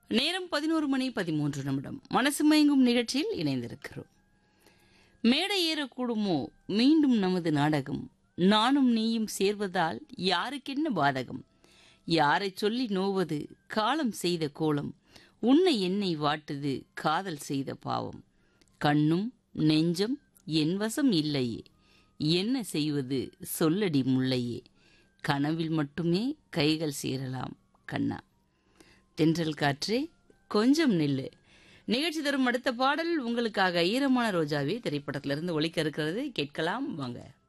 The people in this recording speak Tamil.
நேரம் பதினோரு மணி பதிமூன்று நிமிடம் மனசு மயங்கும் நிகழ்ச்சியில் இணைந்திருக்கிறோம் மேடை ஏறக்கூடுமோ மீண்டும் நமது நாடகம் நானும் நீயும் சேர்வதால் யாருக்கென்ன பாதகம் யாரை சொல்லி நோவது காலம் செய்த கோலம் உன்னை என்னை வாட்டுது காதல் செய்த பாவம் கண்ணும் நெஞ்சம் என் வசம் இல்லையே என்ன செய்வது சொல்லடி முல்லையே கனவில் மட்டுமே கைகள் சேரலாம் கண்ணா தென்றல் காற்றே கொஞ்சம் நில்லு நிகழ்ச்சி தரும் அடுத்த பாடல் உங்களுக்காக ஈரமான ரோஜாவே திரைப்படத்திலிருந்து ஒலிக்க இருக்கிறது கேட்கலாம் வாங்க